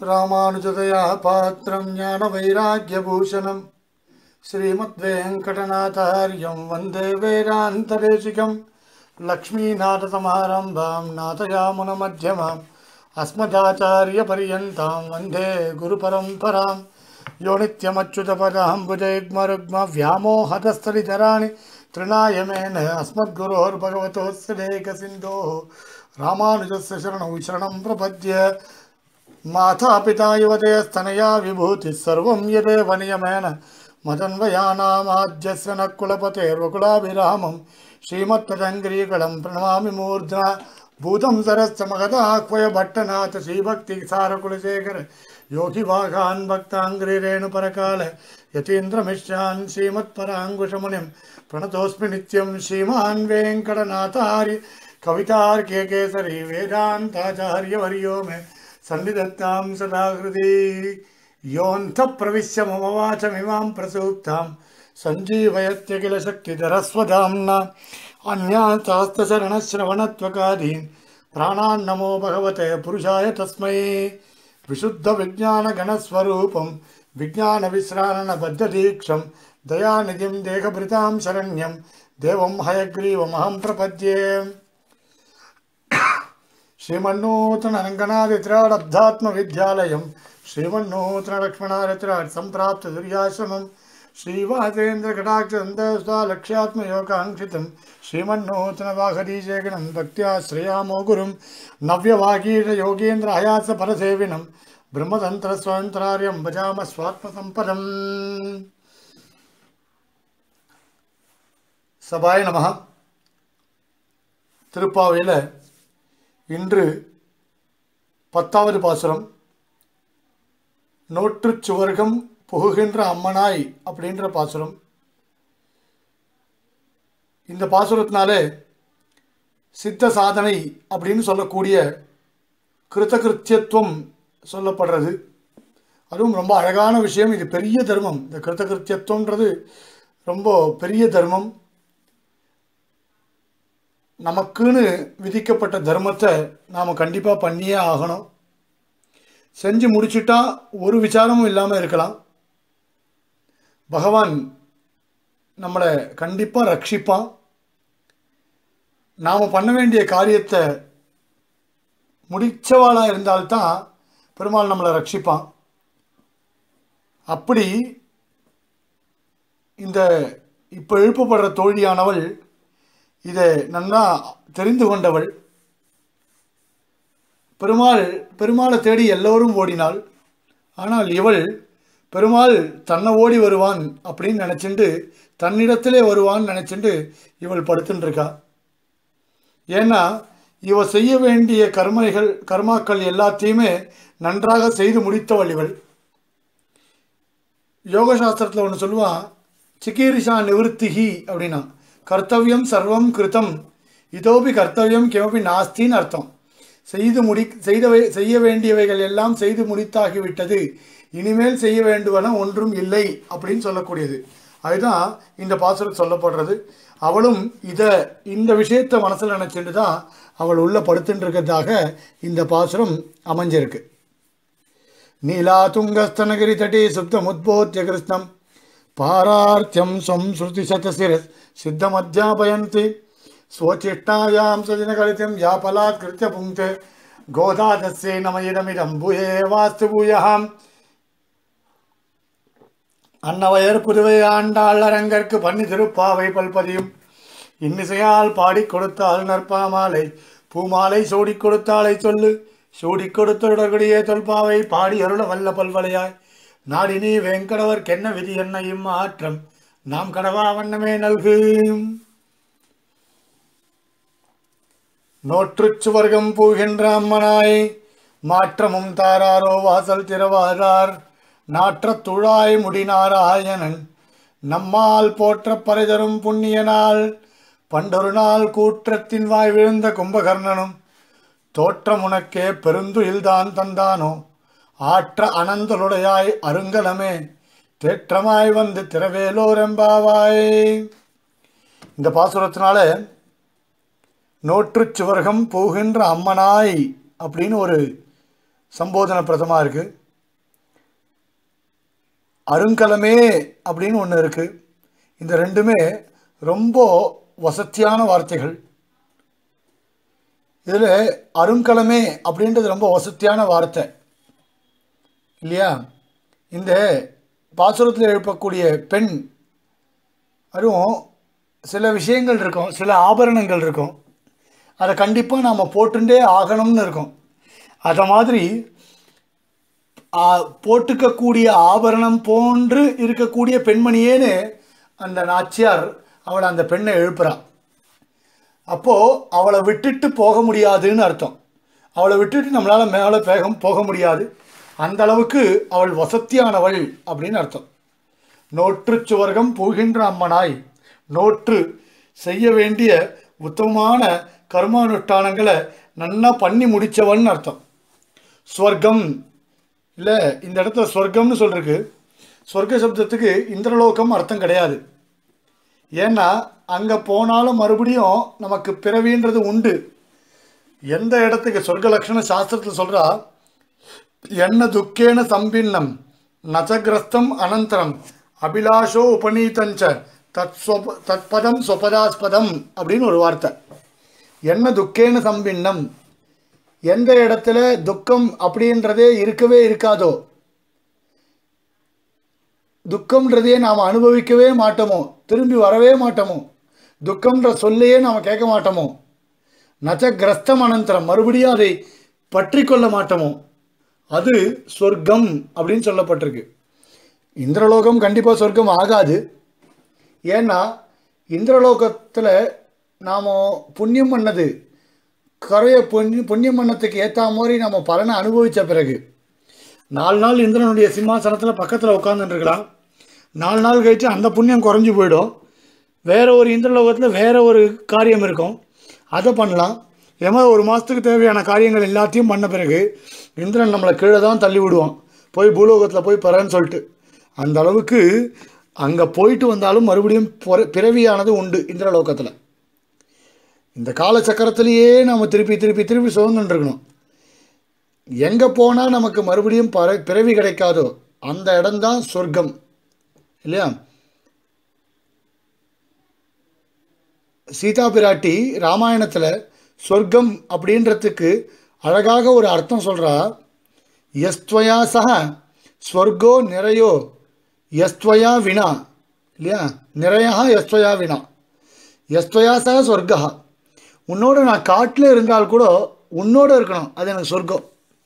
ராமானுஜதயா பாத்திரம் ஞான வைராக்கியபூஷணம் ஸ்ரீமத்வேங்கடநாதாரியம் வந்தே வேதாந்ததேசிகம் லக்ஷ்மீநாதசமாரம்பாம் நாதயாமுனமध्यமாம் अस्मदाचार्यपर्यन्तां वन्दे गुरुपरम्परां यो नित्यमच्युतपदाम्बुजैग्मरुग्मव्यामोहतस्थलितराणि तृणाय मेन अस्मद्गुरोर्भगवतोऽस्य लेखसिन्धोः रामानुजस्य शरणौ शरणं प्रपद्य मातापिता युवतेस्तनया विभूतिः सर्वं यदेव नियमेन मदन्वयानामाद्यस्य न कुलपतेर्वकुलाभिरामं श्रीमत्पदङ्ग्रीकलं प्रणमामि मूर्ध्ना भूतं सरश्च मगदाह्वय भट्टनाथ श्रीभक्तिसारकुलशेखर योगिभागान् भक्ताङ्ग्रिरेणुपरकाल यतीन्द्रमिश्रान् श्रीमत्पराङ्कुशमुनिं प्रणतोऽस्मि नित्यं श्रीमान् वेङ्कटनाथार्य कवितार्क्य केसरी वेदान्ताचार्यवर्यो मे सन्निधत्तां सदा हृदि योऽन्तः प्रविश्य मम वाचमिमां प्रसूक्तां सञ्जीवयत्य किल शक्तिधरस्वधाम्ना अन्यातास्तशरणश्रवणत्वकादीन् प्राणान्नमो भगवते पुरुषाय तस्मै विशुद्धविज्ञानगणस्वरूपं विज्ञानविश्रारणबद्धदीक्षं दयानिधिं देहभृतां शरण्यं देवं हयग्रीवमहं प्रपद्ये श्रीमन्नूतनरङ्गनादित्राडब्धात्मविद्यालयं श्रीमन्नूतनलक्ष्मणादित्राट् सम्प्राप्तदुर्याश्रमं श्रीवासेन्द्रकटाक्षन्दस्वालक्ष्यात्मयोगाङ्क्षितं श्रीमन्नूतनवाघरीशेखनं भक्त्या श्रेयामो गुरुं नव्यवागीरयोगेन्द्र हयासपरसेविनं ब्रह्मतन्त्रस्वान्तरार्यं भजाम स्वात्मसम्पदम् சபாய நமக திருப்பாவையில் இன்று பத்தாவது பாசுரம் நோற்றுச் சுவர்க்கம் புகுகின்ற அம்மனாய் அப்படின்ற பாசுரம் இந்த பாசுரத்தினாலே சித்த சாதனை அப்படின்னு சொல்லக்கூடிய கிருத்தகிருத்தியத்துவம் சொல்லப்படுறது அதுவும் ரொம்ப அழகான விஷயம் இது பெரிய தர்மம் இந்த கிருத்தகிருத்தியத்துவன்றது ரொம்ப பெரிய தர்மம் நமக்குன்னு விதிக்கப்பட்ட தர்மத்தை நாம் கண்டிப்பாக பண்ணியே ஆகணும் செஞ்சு முடிச்சுட்டா ஒரு விசாரமும் இல்லாமல் இருக்கலாம் பகவான் நம்மளை கண்டிப்பாக ரட்சிப்பான் நாம் பண்ண வேண்டிய காரியத்தை முடித்தவாளாக இருந்தால்தான் பெருமாள் நம்மளை ரட்சிப்பான் அப்படி இந்த இப்போ எழுப்பப்படுற தோழியானவள் இதை நன்னா தெரிந்து கொண்டவள் பெருமாள் பெருமாளை தேடி எல்லோரும் ஓடினாள் ஆனால் இவள் பெருமாள் தன்னை ஓடி வருவான் அப்படின்னு நினச்சிண்டு தன்னிடத்திலே வருவான்னு நினச்சிண்டு இவள் படுத்துன்னு இருக்கா ஏன்னா இவ செய்ய வேண்டிய கர்மைகள் கர்மாக்கள் எல்லாத்தையுமே நன்றாக செய்து முடித்தவள் இவள் யோகசாஸ்திரத்தில் ஒன்று சொல்லுவான் சிகீரிஷா நிவர்த்திஹி அப்படின்னா கர்த்தவியம் சர்வம் கிருத்தம் இதோபி கர்த்தவியம் கிமபி நாஸ்தின்னு அர்த்தம் செய்து முடி செய்தவை செய்ய வேண்டியவைகள் எல்லாம் செய்து முடித்தாகிவிட்டது இனிமேல் செய்ய வேண்டுவன ஒன்றும் இல்லை அப்படின்னு சொல்லக்கூடியது அதுதான் இந்த பாசுரம் சொல்லப்படுறது அவளும் இதை இந்த விஷயத்தை மனசில் நினச்சிட்டு தான் அவள் உள்ள படுத்துட்டு இருக்கிறதாக இந்த பாசுரம் அமைஞ்சிருக்கு நீலா துங்கஸ்தனகிரி தட்டி சுப்தமுத்போத்திய கிருஷ்ணம் பாரார்த்தியம் ஸ்வம் ஸ்ருதி சதசிரஸ் सिद्धमध्यापयन्ति स्वचिष्टायां सजनकलितं या पलात्कृत्य पुङ्क्ते गोदादस्यै नमयिदमिदं भूये वास्तु भूயகாம் அன்னவயர் புதுவை ஆண்டாள் அரங்கற்கு பண்ணி திருப்பாவை பல்பதியும் இன்னிசையால் பாடிக் கொடுத்தாள் நற்பாமாலை பூமாலை சூடிக் கொடுத்தாளை சொல்லு சூடிக் கொடுத்தொடர்குடியே தொல்பாவை பாடி அருள வல்ல பல்வலையாய் நாடினி வெங்கடவர்க்கென்ன விதி என்ன இம்மாற்றம் நாம் கடவா வண்ணமே நல்கு நோற்றுச் சுவர்க்கம் பூகின்ற அம்மனாய் மாற்றமும் தாராரோ வாசல் திறவாதார் நாற்றத் துழாய் முடிநாராயணன் நம்மால் போற்ற பறைதரும் புண்ணியனால் பண்டொரு நாள் கூற்றத்தின் வாய் விழுந்த கும்பகர்ணனும் தோற்றம் உனக்கே பெருந்துயில்தான் தந்தானோ ஆற்ற அனந்தலுடையாய் அருங்கலமே தேற்றமாய் வந்து திரவேலோரெம்பாவாய் இந்த பாசுரத்தினால நோற்றுச் சுவர்க்கம் போகின்ற அம்மனாய் அப்படின்னு ஒரு சம்போதன பிரதமாக இருக்குது அருங்கலமே அப்படின்னு ஒன்று இருக்குது இந்த ரெண்டுமே ரொம்ப வசத்தியான வார்த்தைகள் இதில் அருங்கலமே அப்படின்றது ரொம்ப வசத்தியான வார்த்தை இல்லையா இந்த பாசுரத்தில் எழுப்பக்கூடிய பெண் அதுவும் சில விஷயங்கள் இருக்கும் சில ஆபரணங்கள் இருக்கும் அதை கண்டிப்பாக நாம் போட்டுட்டே ஆகணும்னு இருக்கும் அதை மாதிரி ஆ, போட்டுக்கக்கூடிய ஆபரணம் போன்று இருக்கக்கூடிய பெண்மணியேன்னு அந்த நாச்சியார் அவளை அந்த பெண்ணை எழுப்புறான் அப்போது அவளை விட்டுட்டு போக முடியாதுன்னு அர்த்தம் அவளை விட்டுட்டு நம்மளால் மேலே வேகம் போக முடியாது அந்த அளவுக்கு அவள் வசத்தியானவள் அப்படின்னு அர்த்தம் நோற்று சுவர்க்கம் போகின்ற அம்மனாய் நோற்று செய்ய வேண்டிய உத்தமமான கர்மானுஷ்டானங்களை நன்னா பண்ணி முடித்தவன் அர்த்தம் ஸ்வர்க்கம் இல்லை இந்த இடத்துல ஸ்வர்க்கம்னு சொல்லிருக்கு சொர்க்க சப்தத்துக்கு இந்திரலோகம் அர்த்தம் கிடையாது ஏன்னா அங்கே போனாலும் மறுபடியும் நமக்கு பிறவின்றது உண்டு எந்த இடத்துக்கு சொர்க்க லட்சண சாஸ்திரத்தில் சொல்கிறா என்ன துக்கேன சம்பின்னம் நச்சகிரஸ்தம் அனந்தரம் அபிலாஷோ உபநீதஞ்ச தத் சொப தத்பதம் சொபதாஸ்பதம் அப்படின்னு ஒரு வார்த்தை என்ன துக்கேன சம்பின்னம் எந்த இடத்துல துக்கம் அப்படின்றதே இருக்கவே இருக்காதோ துக்கம்ன்றதையே நாம் அனுபவிக்கவே மாட்டோமோ திரும்பி வரவே மாட்டோமோ துக்கம்ன்ற சொல்லையே நாம் கேட்க மாட்டோமோ நச்ச கிரஸ்தம் அனந்தரம் மறுபடியும் அதை பற்றி கொள்ள மாட்டோமோ அது சொர்க்கம் அப்படின்னு சொல்லப்பட்டிருக்கு இந்திரலோகம் கண்டிப்பாக சொர்க்கம் ஆகாது ஏன்னா இந்திரலோகத்தில் நாம் புண்ணியம் பண்ணது கரைய புண்ணிய புண்ணியம் பண்ணத்துக்கு ஏற்ற மாதிரி நம்ம பலனை அனுபவித்த பிறகு நாலு நாள் இந்திரனுடைய சிம்மாசனத்தில் பக்கத்தில் உட்காந்துருக்கலாம் நாலு நாள் கழித்து அந்த புண்ணியம் குறைஞ்சி போயிடும் வேறு ஒரு இந்திரலோகத்தில் வேறு ஒரு காரியம் இருக்கும் அதை பண்ணலாம் ஏமா ஒரு மாதத்துக்கு தேவையான காரியங்கள் எல்லாத்தையும் பண்ண பிறகு இந்திரன் நம்மளை கீழே தான் தள்ளி விடுவான் போய் பூலோகத்தில் போய் பெறன்னு சொல்லிட்டு அந்த அளவுக்கு அங்கே போயிட்டு வந்தாலும் மறுபடியும் பொற- பிறவியானது உண்டு இந்திரலோகத்தில் இந்த காலச்சக்கரத்திலேயே நம்ம திருப்பி திருப்பி திருப்பி சுதந்திரம் இருக்கணும் எங்கே போனால் நமக்கு மறுபடியும் பற பிறவி கிடைக்காதோ அந்த இடம்தான் சொர்க்கம் இல்லையா சீதா பிராட்டி ராமாயணத்தில் சொர்க்கம் அப்படின்றதுக்கு அழகாக ஒரு அர்த்தம் சொல்கிறா எஸ்துவயா சக ஸ்வர்கோ நிறையோ எஸ்துவயா வினா இல்லையா நிறையா எஸ்துவயா வினா எஸ்துவயா சக சொர்க்கா உன்னோட நான் காட்டில் இருந்தால் கூட உன்னோட இருக்கணும் அது எனக்கு சொர்க்கம்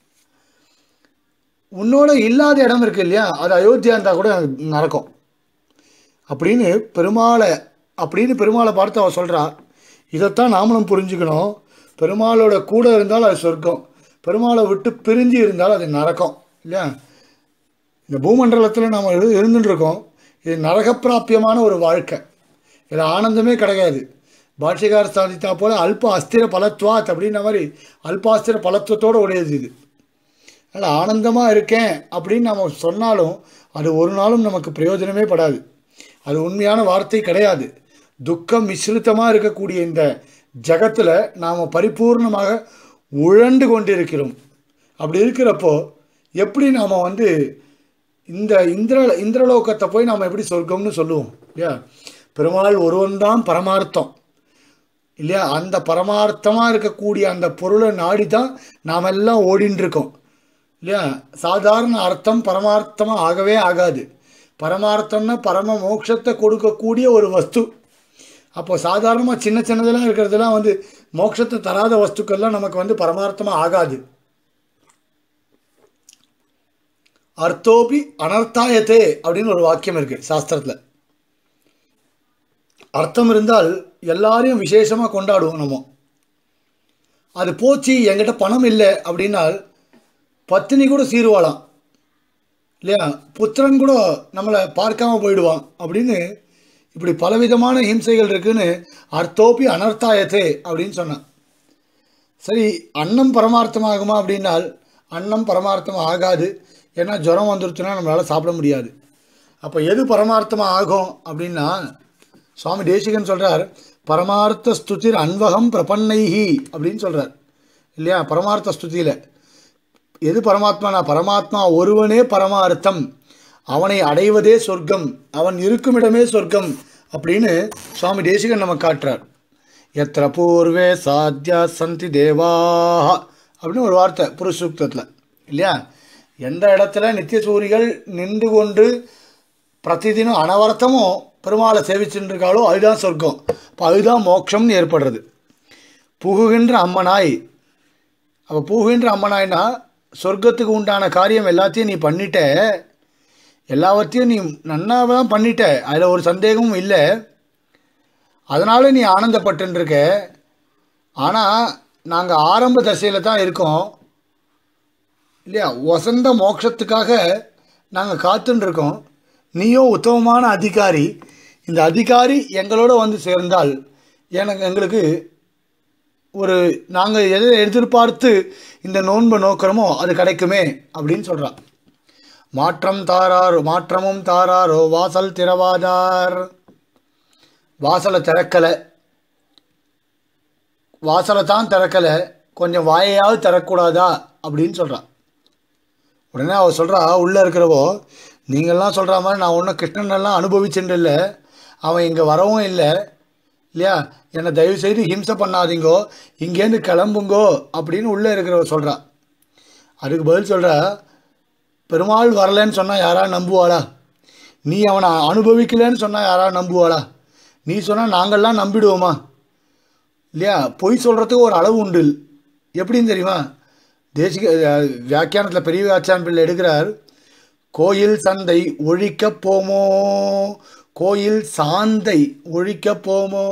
உன்னோட இல்லாத இடம் இருக்கு இல்லையா அது அயோத்தியா இருந்தால் கூட எனக்கு நடக்கும் அப்படின்னு பெருமாளை அப்படின்னு பெருமாளை பார்த்து அவ சொல்கிறா இதைத்தான் நாமளும் புரிஞ்சுக்கணும் பெருமாளோட கூட இருந்தால் அது சொர்க்கம் பெருமாளை விட்டு பிரிஞ்சு இருந்தால் அது நரக்கம் இல்லையா இந்த பூமண்டலத்தில் நாம் இரு இருந்துட்டு இருக்கோம் இது நரகப்பிராப்பியமான ஒரு வாழ்க்கை இதில் ஆனந்தமே கிடையாது பாட்சிகார் சாதித்தா போல அல்ப அஸ்திர பலத்வாத் அப்படின்ற மாதிரி அல்பாஸ்திர பலத்துவத்தோடு உடையது இது அதனால் ஆனந்தமாக இருக்கேன் அப்படின்னு நம்ம சொன்னாலும் அது ஒரு நாளும் நமக்கு பிரயோஜனமே படாது அது உண்மையான வார்த்தை கிடையாது துக்கம் மிஸ்ரித்தமாக இருக்கக்கூடிய இந்த ஜகத்தில் நாம் பரிபூர்ணமாக உழண்டு கொண்டிருக்கிறோம் அப்படி இருக்கிறப்போ எப்படி நாம் வந்து இந்த இந்திர இந்திரலோகத்தை போய் நாம் எப்படி சொர்க்கம்னு சொல்லுவோம் இல்லையா பெருமாள் ஒருவன் தான் பரமார்த்தம் இல்லையா அந்த பரமார்த்தமாக இருக்கக்கூடிய அந்த பொருளை நாடி தான் நாம் எல்லாம் ஓடின்னு இருக்கோம் இல்லையா சாதாரண அர்த்தம் பரமார்த்தமாக ஆகவே ஆகாது பரமார்த்தம்னா பரம மோட்சத்தை கொடுக்கக்கூடிய ஒரு வஸ்து அப்போ சாதாரணமாக சின்ன சின்னதெல்லாம் இருக்கிறதெல்லாம் வந்து மோட்சத்தை தராத வஸ்துக்கள்லாம் நமக்கு வந்து பரமார்த்தமாக ஆகாது அர்த்தோபி அனர்த்தாயத்தே அப்படின்னு ஒரு வாக்கியம் இருக்குது சாஸ்திரத்தில் அர்த்தம் இருந்தால் எல்லாரையும் விசேஷமாக கொண்டாடுவோம் நம்ம அது போச்சு என்கிட்ட பணம் இல்லை அப்படின்னால் பத்தினி கூட சீருவாளாம் இல்லையா புத்திரன் கூட நம்மளை பார்க்காம போயிடுவான் அப்படின்னு இப்படி பலவிதமான ஹிம்சைகள் இருக்குன்னு அர்த்தோப்பி அனர்த்தாயத்தே அப்படின்னு சொன்னான் சரி அன்னம் பரமார்த்தமாகுமா அப்படின்னால் அன்னம் பரமார்த்தம் ஆகாது ஏன்னா ஜுரம் வந்துருச்சுன்னா நம்மளால் சாப்பிட முடியாது அப்போ எது பரமார்த்தமாக ஆகும் அப்படின்னா சுவாமி தேசிகன் சொல்கிறார் பரமார்த்த ஸ்துதிர் அன்வகம் பிரபன்னைஹி அப்படின்னு சொல்கிறார் இல்லையா பரமார்த்த ஸ்துதியில் எது பரமாத்மானா பரமாத்மா ஒருவனே பரமார்த்தம் அவனை அடைவதே சொர்க்கம் அவன் இருக்கும் இடமே சொர்க்கம் அப்படின்னு சுவாமி தேசிகன் நம்ம காட்டுறார் எத்திர பூர்வே சாத்தியா சந்தி தேவாக அப்படின்னு ஒரு வார்த்தை புருஷுக்தத்தில் இல்லையா எந்த இடத்துல நித்திய சூரிகள் நின்று கொண்டு பிரதிதினம் அனவரத்தமும் பெருமாளை சேவிச்சுட்டு இருக்காளோ அதுதான் சொர்க்கம் இப்போ அதுதான் மோட்சம்னு ஏற்படுறது புகுகின்ற அம்மனாய் அப்போ புகுகின்ற அம்மனாய்னா சொர்க்கத்துக்கு உண்டான காரியம் எல்லாத்தையும் நீ பண்ணிட்ட எல்லாவற்றையும் நீ நன்னாக தான் பண்ணிட்ட அதில் ஒரு சந்தேகமும் இல்லை அதனால் நீ ஆனந்தப்பட்டுருக்க ஆனால் நாங்கள் ஆரம்ப தசையில் தான் இருக்கோம் இல்லையா வசந்த மோட்சத்துக்காக நாங்கள் காத்துன்னு இருக்கோம் நீயோ உத்தமமான அதிகாரி இந்த அதிகாரி எங்களோட வந்து சேர்ந்தால் எனக்கு எங்களுக்கு ஒரு நாங்கள் எதை எதிர்பார்த்து இந்த நோன்பை நோக்கிறோமோ அது கிடைக்குமே அப்படின்னு சொல்கிறான் மாற்றம் தாராரோ மாற்றமும் தாராரோ வாசல் திறவாதார் வாசலை திறக்கலை வாசலை தான் திறக்கலை கொஞ்சம் வாயையாவது திறக்கூடாதா அப்படின்னு சொல்கிறான் உடனே அவள் சொல்கிறா உள்ளே இருக்கிறவோ நீங்கள்லாம் சொல்கிற மாதிரி நான் ஒன்றும் கிருஷ்ணனெல்லாம் அனுபவிச்சுட்டு இல்லை அவன் இங்கே வரவும் இல்லை இல்லையா என்னை தயவு செய்து ஹிம்சை பண்ணாதீங்கோ இங்கேருந்து கிளம்புங்கோ அப்படின்னு உள்ளே இருக்கிறவ சொல்கிறா அதுக்கு பதில் சொல்கிறா பெருமாள் வரலன்னு சொன்னால் யாரா நம்புவாளா நீ அவனை அனுபவிக்கலைன்னு சொன்னால் யாரா நம்புவாளா நீ சொன்னால் நாங்கள்லாம் நம்பிடுவோமா இல்லையா பொய் சொல்கிறதுக்கு ஒரு அளவு உண்டு எப்படின்னு தெரியுமா தேசிக வியாக்கியானத்தில் பெரிய வியாக்கியான பிள்ளை எடுக்கிறார் கோயில் சந்தை ஒழிக்க போமோ கோயில் சாந்தை ஒழிக்க போமோ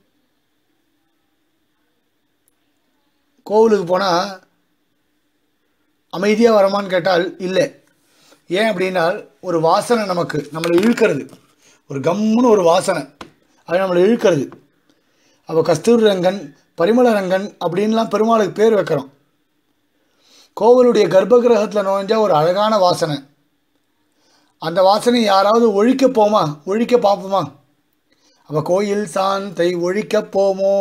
கோவிலுக்கு போனால் அமைதியாக வரமான்னு கேட்டால் இல்லை ஏன் அப்படின்னா ஒரு வாசனை நமக்கு நம்மளை இழுக்கிறது ஒரு கம்முன்னு ஒரு வாசனை அது நம்மளை இழுக்கிறது அப்போ கஸ்தூரி ரங்கன் பரிமள ரங்கன் அப்படின்லாம் பெருமாளுக்கு பேர் வைக்கிறோம் கோவிலுடைய கர்ப்பகிரகத்தில் நுழைஞ்சா ஒரு அழகான வாசனை அந்த வாசனை யாராவது ஒழிக்க போமா ஒழிக்க பார்ப்போமா அப்போ கோயில் சாந்தை ஒழிக்க போமோ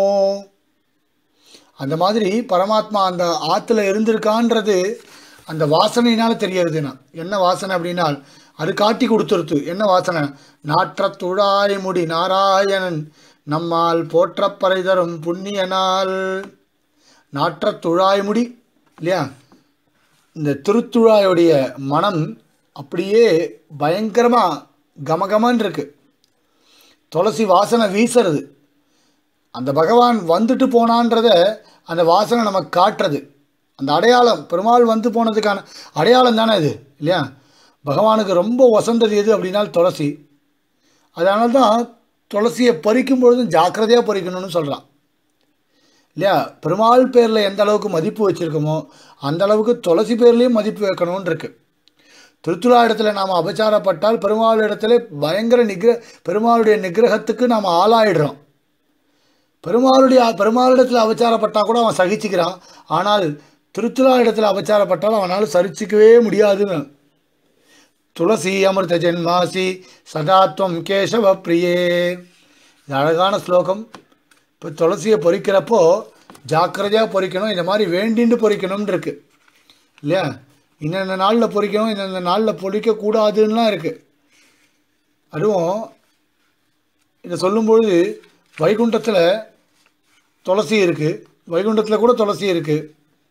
அந்த மாதிரி பரமாத்மா அந்த ஆற்றுல இருந்திருக்கான்றது அந்த வாசனையினால் தெரியறதுண்ணா என்ன வாசனை அப்படின்னா அது காட்டி கொடுத்துருத்து என்ன வாசனை நாற்றத்துழாய் முடி நாராயணன் நம்மால் போற்றப்பறை தரும் புண்ணிய நாள் நாற்றத்துழாய் முடி இல்லையா இந்த திருத்துழாயுடைய மனம் அப்படியே பயங்கரமாக கமகமன்னு இருக்கு துளசி வாசனை வீசுறது அந்த பகவான் வந்துட்டு போனான்றத அந்த வாசனை நமக்கு காட்டுறது அந்த அடையாளம் பெருமாள் வந்து போனதுக்கான அடையாளம் தானே இது இல்லையா பகவானுக்கு ரொம்ப வசந்தது எது அப்படின்னா துளசி அதனால தான் துளசியை பறிக்கும் பொழுதும் ஜாக்கிரதையாக பறிக்கணும்னு சொல்கிறான் இல்லையா பெருமாள் பேரில் எந்த அளவுக்கு மதிப்பு வச்சுருக்கோமோ அந்த அளவுக்கு துளசி பேர்லேயும் மதிப்பு வைக்கணும்னு இருக்கு திருத்துழா இடத்துல நாம் அபச்சாரப்பட்டால் பெருமாள் இடத்துல பயங்கர நிகிர பெருமாளுடைய நிகிரகத்துக்கு நாம் ஆளாயிடுறோம் பெருமாளுடைய பெருமாளிடத்தில் அபச்சாரப்பட்டால் கூட அவன் சகிச்சுக்கிறான் ஆனால் திருத்துழா இடத்துல அபச்சாரப்பட்டால் அவனால் சரிச்சிக்கவே முடியாதுன்னு துளசி அமிர்த ஜென்மாசி சதாத்வம் கேசவ பிரியே இது அழகான ஸ்லோகம் இப்போ துளசியை பொறிக்கிறப்போ ஜாக்கிரதையாக பொறிக்கணும் இந்த மாதிரி வேண்டின்னு பொறிக்கணும்னு இருக்கு இல்லையா இன்னென்ன நாளில் பொறிக்கணும் இன்னென்ன நாளில் பொறிக்கக்கூடாதுன்னெலாம் இருக்குது அதுவும் இதை சொல்லும்பொழுது வைகுண்டத்தில் துளசி இருக்குது வைகுண்டத்தில் கூட துளசி இருக்குது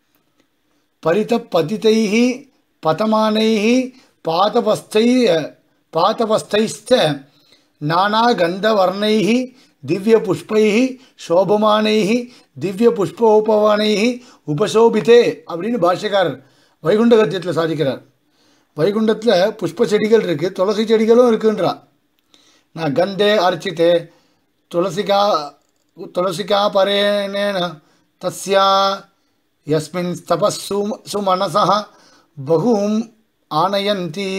பரித பதிதைஹி பதமானைஹி பாதபஸ்தை பாதபஸ்தைஸ்ச நானா கந்தவர்ணைஹி திவ்ய புஷ்பைஹி சோபமானைஹி திவ்ய புஷ்போபவானைஹி உபசோபித்தே அப்படின்னு பாஷ்யக்காரர் வைகுண்ட கத்தியத்தில் சாதிக்கிறார் வைகுண்டத்தில் புஷ்ப செடிகள் இருக்குது துளசி செடிகளும் இருக்குன்றா நான் கந்தே அர்ச்சித்தே துளசிகா துளசிகா பரேணேன தஸ்யா யஸ்மின் தபஸ்ஸு சுமனசா பகும் ஆனயந்தி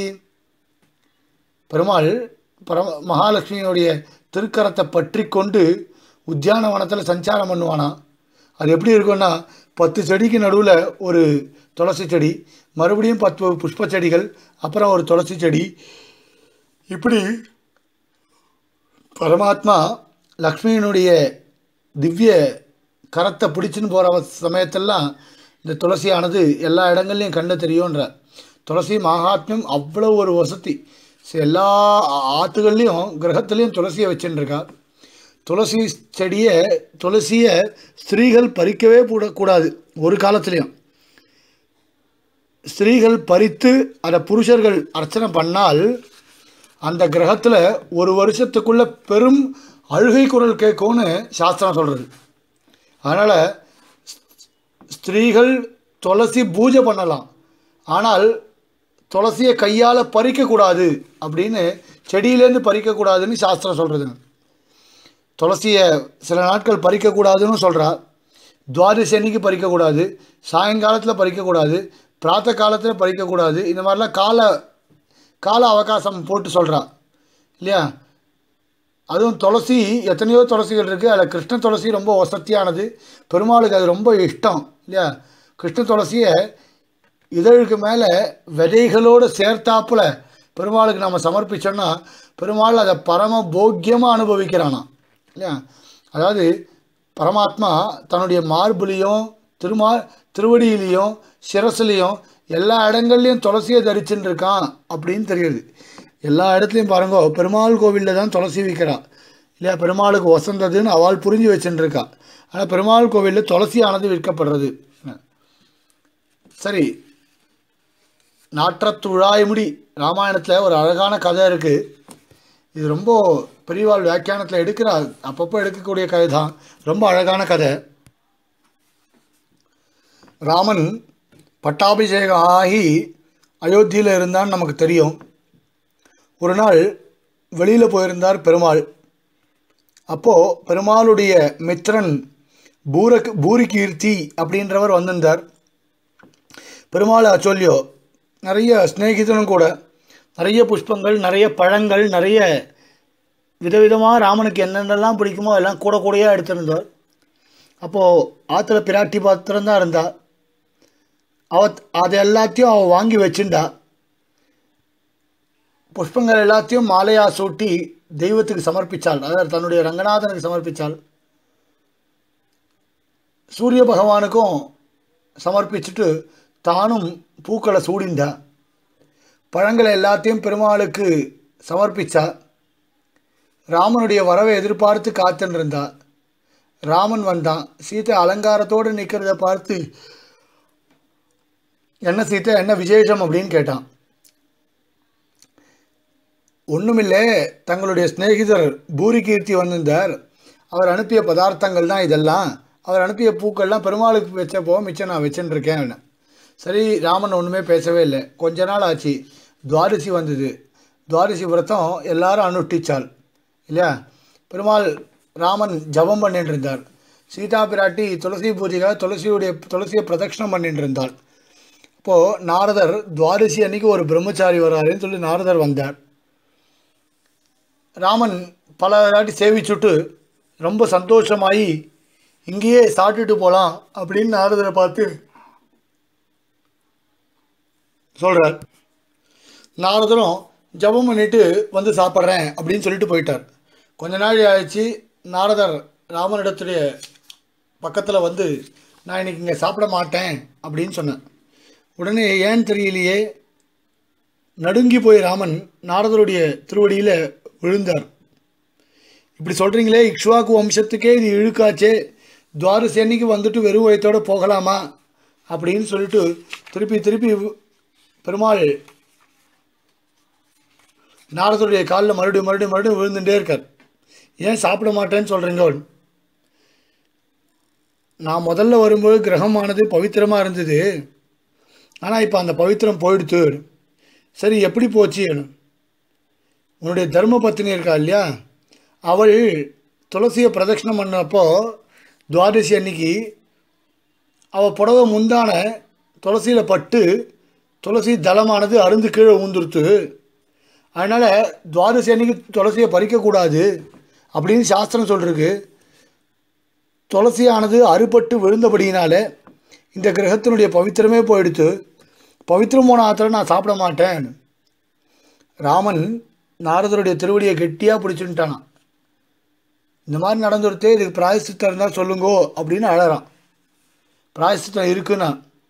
பெருமாள் பரம மகாலட்சுமியினுடைய திருக்கரத்தை பற்றி கொண்டு உத்தியானவனத்தில் சஞ்சாரம் பண்ணுவானா அது எப்படி இருக்கும்னா பத்து செடிக்கு நடுவில் ஒரு துளசி செடி மறுபடியும் பத்து புஷ்ப செடிகள் அப்புறம் ஒரு துளசி செடி இப்படி பரமாத்மா லக்ஷ்மியினுடைய திவ்ய கரத்தை பிடிச்சின்னு போகிற சமயத்தெல்லாம் இந்த துளசியானது எல்லா இடங்கள்லையும் கண்ணு தெரியுன்ற துளசி மகாத்மியம் அவ்வளோ ஒரு வசதி சரி, எல்லா ஆ- ஆத்துகள்லையும் கிரகத்துலேயும் துளசியை வச்சுன்னு இருக்கா துளசி செடியை துளசியை ஸ்திரீகள் பறிக்கவே கூட- கூடாது ஒரு காலத்துலேயும் ஸ்திரீகள் பறித்து அதை புருஷர்கள் அர்ச்சனை பண்ணால் அந்த கிரகத்தில் ஒரு வருஷத்துக்குள்ள பெரும் அழுகை குரல் கேட்கும்னு சாஸ்திரம் சொல்கிறது அதனால் ஸ்திரீகள் துளசி பூஜை பண்ணலாம் ஆனால் துளசியை கையால் பறிக்கக்கூடாது அப்படின்னு செடியிலேருந்து பறிக்கக்கூடாதுன்னு சாஸ்திரம் சொல்கிறதுங்க துளசியை சில நாட்கள் பறிக்கக்கூடாதுன்னு சொல்கிறா துவாதசி அன்னைக்கு பறிக்கக்கூடாது சாயங்காலத்தில் பறிக்கக்கூடாது பிராத்த காலத்தில் பறிக்கக்கூடாது இந்த மாதிரிலாம் கால கால அவகாசம் போட்டு சொல்கிறா இல்லையா அதுவும் துளசி எத்தனையோ துளசிகள் இருக்குது அதில் கிருஷ்ண துளசி ரொம்ப வசத்தியானது பெருமாளுக்கு அது ரொம்ப இஷ்டம் இல்லையா கிருஷ்ண துளசியை இதழுக்கு மேலே விதைகளோடு சேர்த்தாப்புல பெருமாளுக்கு நம்ம சமர்ப்பிச்சோன்னா பெருமாள் அதை பரம போக்கியமாக அனுபவிக்கிறானாம் இல்லையா அதாவது பரமாத்மா தன்னுடைய மார்புலையும் திருமா திருவடியிலையும் சிரசுலையும் எல்லா இடங்கள்லையும் துளசியை தரிச்சுன்னு இருக்கான் அப்படின்னு தெரியுது எல்லா இடத்துலையும் பாருங்கோ பெருமாள் கோவிலில் தான் துளசி விற்கிறா இல்லையா பெருமாளுக்கு வசந்ததுன்னு அவள் புரிஞ்சு வச்சுட்டு இருக்கா ஆனால் பெருமாள் கோவிலில் துளசியானது விற்கப்படுறது சரி நாற்றத்துழாய்முடி ராமாயணத்தில் ஒரு அழகான கதை இருக்குது இது ரொம்ப பெரியவாள் வியாக்கியானத்தில் எடுக்கிறா அப்பப்போ எடுக்கக்கூடிய கதை தான் ரொம்ப அழகான கதை ராமன் பட்டாபிஷேகம் ஆகி அயோத்தியில் இருந்தான்னு நமக்கு தெரியும் ஒரு நாள் வெளியில் போயிருந்தார் பெருமாள் அப்போது பெருமாளுடைய மித்திரன் பூரக் பூரி கீர்த்தி அப்படின்றவர் வந்திருந்தார் பெருமாள் அச்சொல்லியோ நிறைய சிநேகிதனும் கூட நிறைய புஷ்பங்கள் நிறைய பழங்கள் நிறைய விதவிதமாக ராமனுக்கு என்னென்னலாம் பிடிக்குமோ எல்லாம் கூட கூடையாக எடுத்திருந்தார் அப்போது ஆற்றுல பிராட்டி பாத்திரம் தான் இருந்தா அவ அது எல்லாத்தையும் அவள் வாங்கி வச்சுண்டா புஷ்பங்கள் எல்லாத்தையும் மாலையாக சூட்டி தெய்வத்துக்கு சமர்ப்பிச்சாள் அதாவது தன்னுடைய ரங்கநாதனுக்கு சமர்ப்பிச்சாள் சூரிய பகவானுக்கும் சமர்ப்பிச்சுட்டு தானும் பூக்களை சூடிண்டா பழங்களை எல்லாத்தையும் பெருமாளுக்கு சமர்ப்பிச்சா ராமனுடைய வரவை எதிர்பார்த்து காத்துன்னு இருந்தா ராமன் வந்தான் சீதை அலங்காரத்தோடு நிற்கிறத பார்த்து என்ன சீதை என்ன விசேஷம் அப்படின்னு கேட்டான் ஒன்றுமில்லை தங்களுடைய சிநேகிதர் பூரி கீர்த்தி வந்திருந்தார் அவர் அனுப்பிய பதார்த்தங்கள் தான் இதெல்லாம் அவர் அனுப்பிய பூக்கள்லாம் பெருமாளுக்கு வச்சப்போ மிச்சம் நான் வச்சுன்னு இருக்கேன் சரி ராமன் ஒன்றுமே பேசவே இல்லை கொஞ்ச நாள் ஆச்சு துவாதசி வந்தது துவாதசி விரதம் எல்லாரும் அனுஷ்டிச்சாள் இல்லையா பெருமாள் ராமன் ஜபம் பண்ணிட்டு இருந்தார் சீதா பிராட்டி துளசி பூஜைக்காக துளசியுடைய துளசியை பிரதட்சணம் பண்ணிட்டு இருந்தாள் இப்போது நாரதர் துவாதசி அன்னைக்கு ஒரு பிரம்மச்சாரி வராருன்னு சொல்லி நாரதர் வந்தார் ராமன் பல வாட்டி சேவிச்சுட்டு ரொம்ப சந்தோஷமாயி இங்கேயே சாப்பிட்டுட்டு போகலாம் அப்படின்னு நாரதரை பார்த்து சொல்கிறார் நாரதரும் ஜபம் பண்ணிட்டு வந்து சாப்பிட்றேன் அப்படின்னு சொல்லிட்டு போயிட்டார் கொஞ்ச நாள் ஆயிடுச்சு நாரதர் ராமனிடத்துடைய பக்கத்தில் வந்து நான் இன்னைக்கு இங்கே சாப்பிட மாட்டேன் அப்படின்னு சொன்னேன் உடனே ஏன் தெரியலையே நடுங்கி போய் ராமன் நாரதருடைய திருவடியில் விழுந்தார் இப்படி சொல்கிறீங்களே இக்ஷ்வாக்கு வம்சத்துக்கே இது இழுக்காச்சே துவாரசி அன்னைக்கு வந்துட்டு வெறும் வயத்தோடு போகலாமா அப்படின்னு சொல்லிட்டு திருப்பி திருப்பி பெருமாள் நாரதருடைய காலில் மறுபடியும் மறுபடியும் மறுபடியும் விழுந்துட்டே இருக்கார் ஏன் சாப்பிட மாட்டேன்னு சொல்கிறீங்க நான் முதல்ல வரும்போது கிரகமானது பவித்திரமாக இருந்தது ஆனால் இப்போ அந்த பவித்திரம் போயிடுத்து சரி எப்படி போச்சு உன்னுடைய தர்ம பத்தினி இருக்கா இல்லையா அவள் துளசியை பிரதட்சணம் பண்ணப்போ துவாதசி அன்னைக்கு அவள் புடவை முந்தான துளசியில் பட்டு துளசி தளமானது அருந்து கீழே ஊந்துருத்து அதனால் துவாதசி அன்னைக்கு துளசியை பறிக்கக்கூடாது அப்படின்னு சாஸ்திரம் சொல்லிருக்கு துளசியானது அறுபட்டு விழுந்தபடியினால இந்த கிரகத்தினுடைய பவித்திரமே போயிடுத்து பவித்திரம் போன ஆத்திரம் நான் சாப்பிட மாட்டேன் ராமன் நாரதருடைய திருவடியை கெட்டியாக பிடிச்சுட்டானான் இந்த மாதிரி நடந்துருத்தே இதுக்கு பிராயசித்தம் இருந்தால் சொல்லுங்கோ அப்படின்னு அழறான் பிராயசித்தம் இருக்குன்னா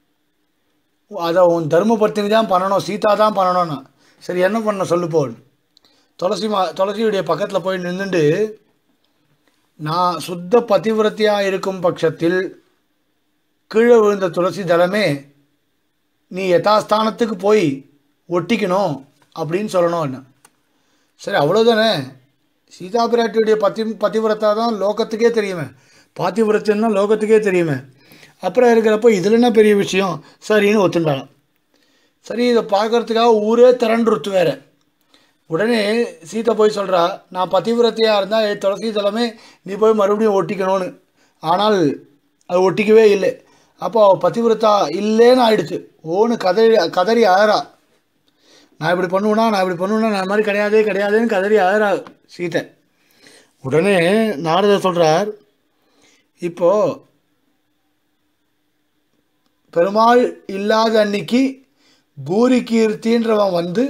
அதை உன் தர்மபத்தினி தான் பண்ணணும் சீதா தான் பண்ணணும்னு சரி என்ன பண்ண சொல்லு போன் துளசி மா துளசியுடைய பக்கத்தில் போய் நின்றுண்டு நான் சுத்த பதிவிரத்தியாக இருக்கும் பட்சத்தில் கீழே விழுந்த துளசி தளமே நீ யதாஸ்தானத்துக்கு போய் ஒட்டிக்கணும் அப்படின்னு சொல்லணும் என்ன சரி அவ்வளோதானே சீதா பிராட்டியுடைய பத்தி பதிவிரத்தா தான் லோகத்துக்கே தெரியுமே பாத்திவிரத்தன்னா லோகத்துக்கே தெரியுமே அப்புறம் இருக்கிறப்போ இதில் என்ன பெரிய விஷயம் சரின்னு ஒத்துண்டாலாம் சரி இதை பார்க்கறதுக்காக ஊரே திரண்டுருத்து வேற உடனே சீதை போய் சொல்கிறா நான் பதிவிரத்தையாக இருந்தால் ஏ துளசி தலமே நீ போய் மறுபடியும் ஒட்டிக்கணும்னு ஆனால் அது ஒட்டிக்கவே இல்லை அப்போ அவ பதிவிரத்தா இல்லைன்னு ஆயிடுச்சு ஓன்னு கதறி கதறி அழறா நான் இப்படி பண்ணுவேனா நான் இப்படி பண்ணுவேனா நான் மாதிரி கிடையாதே கிடையாதுன்னு கதறி அழறா சீதை உடனே நாரதர் சொல்கிறார் இப்போது பெருமாள் இல்லாத அன்னைக்கு பூரி கீர்த்தின்றவன் வந்து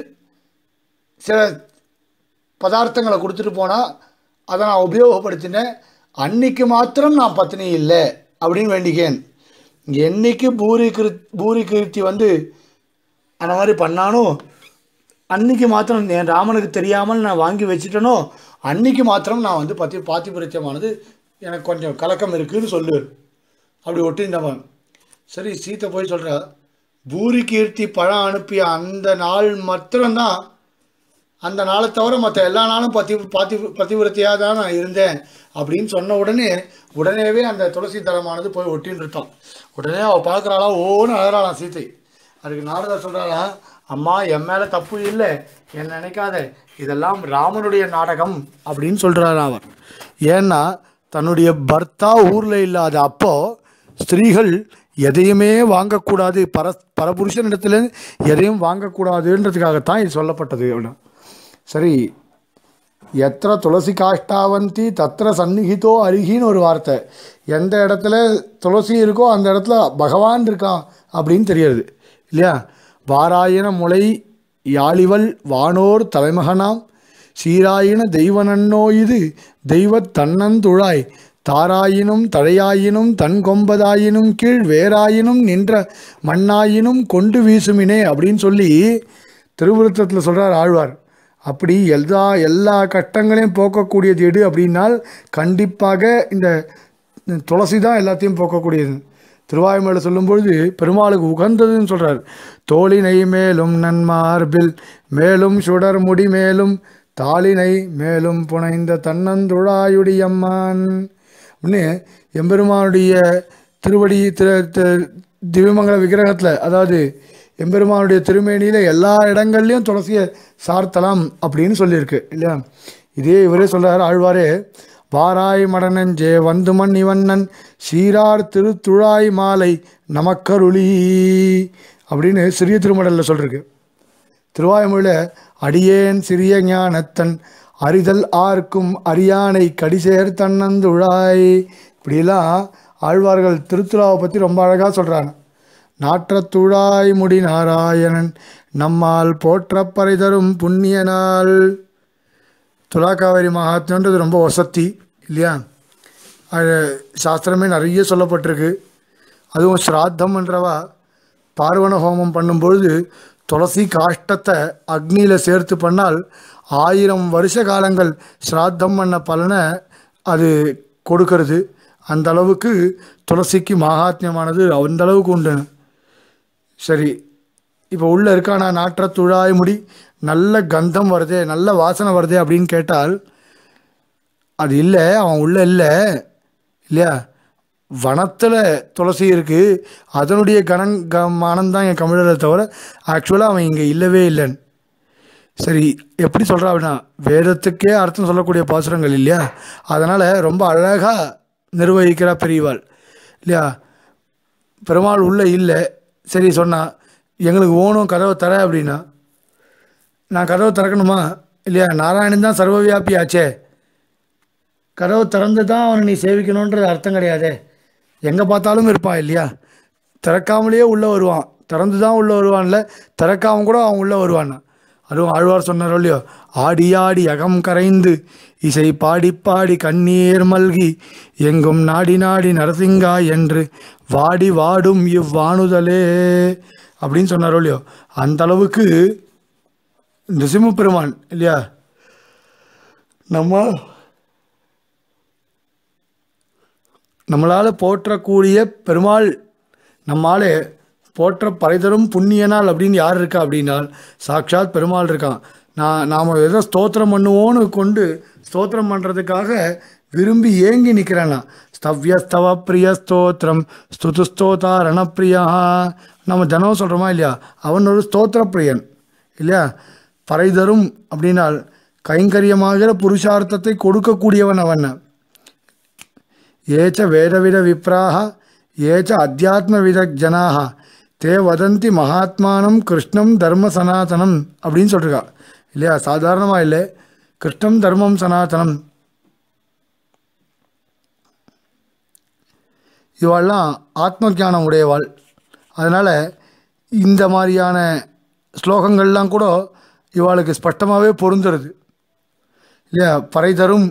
சில பதார்த்தங்களை கொடுத்துட்டு போனால் அதை நான் உபயோகப்படுத்தினேன் அன்னைக்கு மாத்திரம் நான் பத்தினி இல்லை அப்படின்னு வேண்டிக்கேன் என்னைக்கு பூரி கிரு பூரி கீர்த்தி வந்து அந்த மாதிரி பண்ணானோ அன்னைக்கு மாத்திரம் என் ராமனுக்கு தெரியாமல் நான் வாங்கி வச்சுட்டேனோ அன்னைக்கு மாத்திரம் நான் வந்து பத்தி பாத்திபரிச்சமானது எனக்கு கொஞ்சம் கலக்கம் இருக்குன்னு சொல்லு அப்படி ஒட்டிந்தவன் சரி சீத்தை போய் சொல்கிறா பூரி கீர்த்தி பழம் அனுப்பிய அந்த நாள் மாத்திரம்தான் அந்த நாளை தவிர மற்ற எல்லா நாளும் பத்தி பாத்தி பதிவிரத்தையாக தான் நான் இருந்தேன் அப்படின்னு சொன்ன உடனே உடனேவே அந்த துளசி தலமானது போய் ஒட்டின்னு இருக்கான் உடனே அவள் பார்க்குறாளா ஓன்னு அழறாளாம் சீத்தை அதுக்கு நாரதர் சொல்கிறாளா அம்மா என் மேலே தப்பு இல்லை என்ன நினைக்காத இதெல்லாம் ராமனுடைய நாடகம் அப்படின்னு சொல்கிறாரு அவர் ஏன்னா தன்னுடைய பர்த்தா ஊரில் இல்லாத அப்போ ஸ்திரீகள் எதையுமே வாங்கக்கூடாது பர பரபுருஷனிடத்துல எதையும் வாங்கக்கூடாதுன்றதுக்காகத்தான் இது சொல்லப்பட்டது அப்படின்னு சரி எத்திர துளசி காஷ்டாவந்தி தத்திர சந்நிகிதோ அருகின்னு ஒரு வார்த்தை எந்த இடத்துல துளசி இருக்கோ அந்த இடத்துல பகவான் இருக்கான் அப்படின்னு தெரியுது இல்லையா வாராயன முளை யாழிவள் வானோர் தலைமகனாம் சீராயின தெய்வனன்னோ இது தெய்வத் தன்னந்துழாய் தாராயினும் தழையாயினும் தன் கொம்பதாயினும் கீழ் வேறாயினும் நின்ற மண்ணாயினும் கொண்டு வீசுமினே அப்படின்னு சொல்லி திருவிருத்தத்தில் சொல்கிறார் ஆழ்வார் அப்படி எல்லா எல்லா கஷ்டங்களையும் போக்கக்கூடியது எடு அப்படின்னால் கண்டிப்பாக இந்த துளசி தான் எல்லாத்தையும் போக்கக்கூடியது திருவாயுமேல சொல்லும்பொழுது பெருமாளுக்கு உகந்ததுன்னு சொல்கிறார் தோளினை மேலும் நன்மார்பில் மேலும் சுடர் முடி மேலும் தாளினை மேலும் புனைந்த தன்னந்துழாயுடியம்மான் அப்படின்னு எம்பெருமானுடைய திருவடி திரு திரு- திவ்யமங்கல விக்கிரகத்தில் அதாவது எம்பெருமானுடைய திருமேனியில் எல்லா இடங்கள்லையும் துளசியை சார்த்தலாம் அப்படின்னு சொல்லியிருக்கு இல்லையா இதே இவரே சொல்கிறார் ஆழ்வாரே வாராய் மடனஞ்சே வந்துமன் இவண்ணன் சீரார் திருத்துழாய் மாலை நமக்கருளி அப்படின்னு சிறிய திருமடலில் சொல்லிருக்கு திருவாய்மொழியில் அடியேன் சிறிய ஞானத்தன் அறிதல் ஆர்க்கும் அரியானை கடிசேர் தன்னந்துழாய் இப்படிலாம் ஆழ்வார்கள் திருத்துழாவை பற்றி ரொம்ப அழகாக சொல்கிறாங்க நாற்றத்துழாய் முடி நாராயணன் நம்மால் போற்றப்பறை தரும் புண்ணிய நாள் துலாக்காவேரி மகாத்மன்றது ரொம்ப வசத்தி இல்லையா அது சாஸ்திரமே நிறைய சொல்லப்பட்டிருக்கு அதுவும் ஸ்ராத்தம்ன்றவா பார்வண ஹோமம் பண்ணும்பொழுது துளசி காஷ்டத்தை அக்னியில் சேர்த்து பண்ணால் ஆயிரம் வருஷ காலங்கள் ஸ்ராத்தம் பண்ண பலனை அது கொடுக்கறது அந்த அளவுக்கு துளசிக்கு மகாத்மியமானது அந்த அளவுக்கு உண்டு சரி இப்போ உள்ளே இருக்கானா நாற்ற துழாய் முடி நல்ல கந்தம் வருதே நல்ல வாசனை வருதே அப்படின்னு கேட்டால் அது இல்லை அவன் உள்ளே இல்லை இல்லையா வனத்தில் துளசி இருக்குது அதனுடைய கணன் க மனம்தான் என் கமிழரை தவிர ஆக்சுவலாக அவன் இங்கே இல்லவே இல்லைன்னு சரி எப்படி சொல்கிறா அப்படின்னா வேதத்துக்கே அர்த்தம் சொல்லக்கூடிய பாசுரங்கள் இல்லையா அதனால் ரொம்ப அழகாக நிர்வகிக்கிறா பெரியவாள் இல்லையா பெருமாள் உள்ளே இல்லை சரி சொன்னா எங்களுக்கு ஓணும் கதவை தர அப்படின்னா நான் கதவை திறக்கணுமா இல்லையா நாராயணன் தான் சர்வவியாபி ஆச்சே கதவை திறந்து தான் அவனை நீ சேவிக்கணுன்றது அர்த்தம் கிடையாதே எங்கே பார்த்தாலும் இருப்பான் இல்லையா திறக்காமலேயே உள்ளே வருவான் திறந்து தான் உள்ளே வருவான்ல திறக்காம கூட அவன் உள்ளே வருவான் அதுவும் ஆழ்வார் சொன்னாரோ இல்லையோ ஆடி ஆடி அகம் கரைந்து இசை பாடி பாடி கண்ணீர் மல்கி எங்கும் நாடி நாடி நரசிங்கா என்று வாடி வாடும் இவ்வாணுதலே அப்படின்னு சொன்னாரோ இல்லையோ அந்த அளவுக்கு நிசிம்ம இல்லையா நம்ம நம்மளால் போற்றக்கூடிய பெருமாள் நம்மால் போற்ற பறைதரும் புண்ணியனால் அப்படின்னு யார் இருக்கா அப்படின்னால் சாட்சாத் பெருமாள் இருக்கான் நான் நாம் எதோ ஸ்தோத்திரம் பண்ணுவோன்னு கொண்டு ஸ்தோத்திரம் பண்ணுறதுக்காக விரும்பி ஏங்கி நிற்கிறேன்னா ஸ்தவ்யஸ்தவ பிரிய ஸ்தோத்திரம் ஸ்துது ஸ்தோதா ரணப்பிரியா நம்ம தினம் சொல்கிறோமா இல்லையா அவன் ஒரு ஸ்தோத்திர பிரியன் இல்லையா பறைதரும் அப்படின்னால் கைங்கரியமாகிற புருஷார்த்தத்தை கொடுக்கக்கூடியவன் அவன் ஏச்ச வேதவித விப்ராக ஏச்ச அத்தியாத்மவித ஜனாக தே வதந்தி மகாத்மானம் கிருஷ்ணம் தர்ம சனாதனம் அப்படின்னு சொல்லிருக்கா இல்லையா சாதாரணமாக இல்லை கிருஷ்ணம் தர்மம் சனாதனம் இவாள்லாம் ஆத்ம ஞானம் உடையவாள் அதனால் இந்த மாதிரியான ஸ்லோகங்கள்லாம் கூட இவாளுக்கு ஸ்பஷ்டமாகவே பொருந்துறது இல்லையா பறை தரும்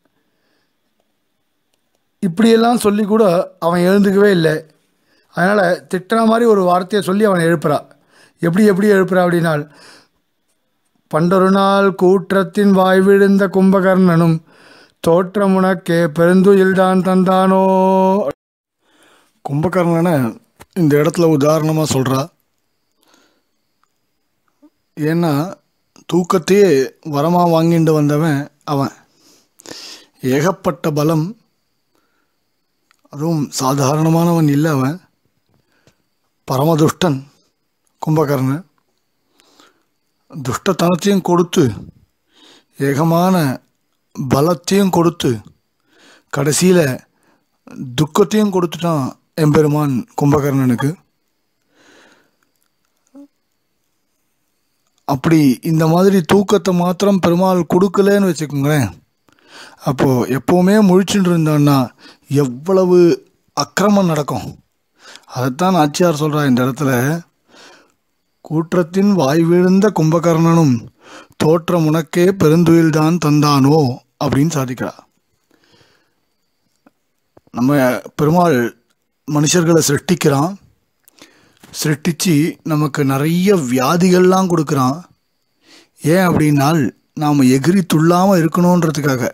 இப்படியெல்லாம் சொல்லி கூட அவன் எழுந்துக்கவே இல்லை அதனால் திட்டுற மாதிரி ஒரு வார்த்தையை சொல்லி அவனை எழுப்புறா எப்படி எப்படி எழுப்புறா அப்படின்னால் பண்டொரு நாள் கூற்றத்தின் வாய் விழுந்த கும்பகர்ணனும் தோற்றமுனக்கே பெருந்துயில்தான் தந்தானோ கும்பகர்ணனை இந்த இடத்துல உதாரணமாக சொல்கிறா ஏன்னா தூக்கத்தையே வரமாக வாங்கிட்டு வந்தவன் அவன் ஏகப்பட்ட பலம் அதுவும் சாதாரணமானவன் இல்லை அவன் பரமதுஷ்டன் கும்பகர்ணன் துஷ்டத்தனத்தையும் கொடுத்து ஏகமான பலத்தையும் கொடுத்து கடைசியில் துக்கத்தையும் கொடுத்துட்டான் எம்பெருமான் கும்பகர்ணனுக்கு அப்படி இந்த மாதிரி தூக்கத்தை மாத்திரம் பெருமாள் கொடுக்கலன்னு வச்சுக்கோங்களேன் அப்போது எப்போவுமே முழிச்சுட்டு இருந்தான்னா எவ்வளவு அக்கிரமம் நடக்கும் அதைத்தான் நாச்சியார் சொல்கிறா இந்த இடத்துல கூற்றத்தின் வாய் விழுந்த கும்பகர்ணனும் தோற்றம் உனக்கே பெருந்துயில்தான் தந்தானோ அப்படின்னு சாதிக்கிறா நம்ம பெருமாள் மனுஷர்களை சிருஷ்டிக்கிறான் சிருஷ்டிச்சு நமக்கு நிறைய வியாதிகள்லாம் கொடுக்குறான் ஏன் அப்படின்னால் நாம் எகிரி துள்ளாமல் இருக்கணுன்றதுக்காக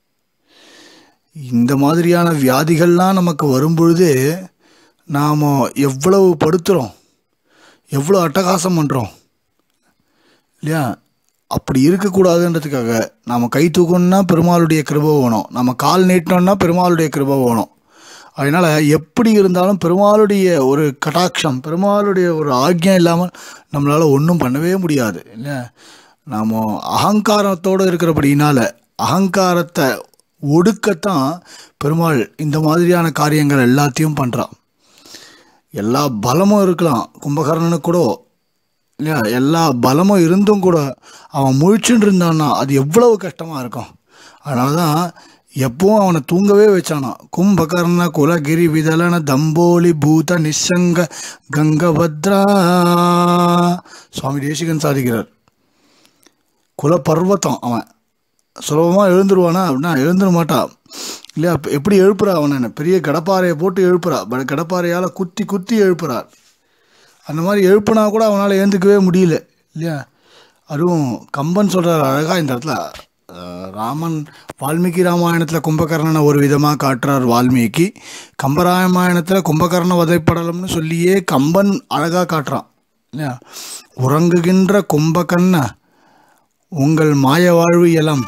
இந்த மாதிரியான வியாதிகள்லாம் நமக்கு வரும்பொழுது நாம் எவ்வளவு படுத்துகிறோம் எவ்வளோ அட்டகாசம் பண்ணுறோம் இல்லையா அப்படி இருக்கக்கூடாதுன்றதுக்காக நாம் கை தூக்கணும்னா பெருமாளுடைய கிருபை வேணும் நம்ம கால் நீட்டினோம்னா பெருமாளுடைய கிருபை வேணும் அதனால் எப்படி இருந்தாலும் பெருமாளுடைய ஒரு கட்டாட்சம் பெருமாளுடைய ஒரு ஆக்யம் இல்லாமல் நம்மளால் ஒன்றும் பண்ணவே முடியாது இல்லை நாம் அகங்காரத்தோடு இருக்கிறபடினால அகங்காரத்தை ஒடுக்கத்தான் பெருமாள் இந்த மாதிரியான காரியங்கள் எல்லாத்தையும் பண்ணுறான் எல்லா பலமும் இருக்கலாம் கும்பகர்ணனுக்கு கூட இல்லையா எல்லா பலமும் இருந்தும் கூட அவன் முழிச்சுட்டு இருந்தான்னா அது எவ்வளவு கஷ்டமாக இருக்கும் அதனால தான் எப்பவும் அவனை தூங்கவே வச்சானா கும்பகர்ண குலகிரி விதலன தம்போலி பூத நிஷங்க கங்கபத்ரா சுவாமி தேசிகன் சாதிக்கிறார் குலபர்வத்தம் அவன் சுலபமாக எழுந்துருவானா அப்படின்னா எழுந்துட மாட்டான் இல்லையா இப்ப எப்படி எழுப்புறா அவனை பெரிய கடப்பாறையை போட்டு எழுப்புறா பட் கடப்பாறையால் குத்தி குத்தி எழுப்புறார் அந்த மாதிரி எழுப்புனா கூட அவனால் எழுந்துக்கவே முடியல இல்லையா அதுவும் கம்பன் சொல்கிறார் அழகாக இந்த இடத்துல அஹ், ராமன் வால்மீகி ராமாயணத்தில் கும்பகர்ணனை ஒரு விதமாக காட்டுறார் வால்மீகி கம்பராமாயணத்தில் கும்பகர்ண வதைப்படலம்னு சொல்லியே கம்பன் அழகாக காட்டுறான் இல்லையா உறங்குகின்ற கும்பகர்ண உங்கள் மாய வாழ்வு இளம்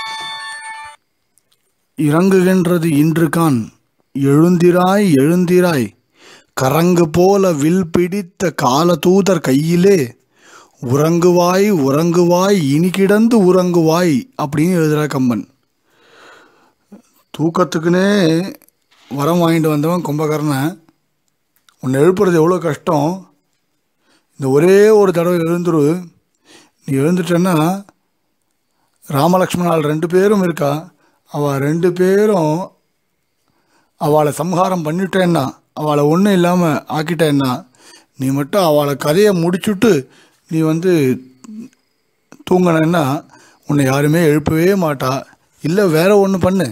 இறங்குகின்றது இன்று கான் எழுந்திராய் எழுந்திராய் கரங்கு போல வில் பிடித்த காலதூதர் கையிலே உறங்குவாய் உறங்குவாய் இனி கிடந்து உறங்குவாய் அப்படின்னு எழுதுறா கம்பன் தூக்கத்துக்குன்னே வரம் வாங்கிட்டு வந்தவன் கும்பகர்ணன் உன்னை எழுப்புறது எவ்வளோ கஷ்டம் இந்த ஒரே ஒரு தடவை எழுந்துரு நீ எழுந்துட்டேன்னா ராமலக்ஷ்மணால் ரெண்டு பேரும் இருக்கா அவள் ரெண்டு பேரும் அவளை சம்ஹாரம் பண்ணிட்டேன்னா அவளை ஒன்றும் இல்லாமல் ஆக்கிட்டேன்னா நீ மட்டும் அவளை கதையை முடிச்சுட்டு நீ வந்து தூங்கினேன்னா உன்னை யாருமே எழுப்பவே மாட்டா இல்லை வேற ஒன்று பண்ணு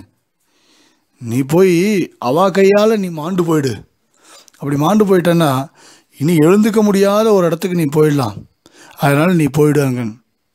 நீ போய் அவ கையால் நீ மாண்டு போயிடு அப்படி மாண்டு போயிட்டேன்னா இனி எழுந்துக்க முடியாத ஒரு இடத்துக்கு நீ போயிடலாம் அதனால் நீ போயிடுவாங்க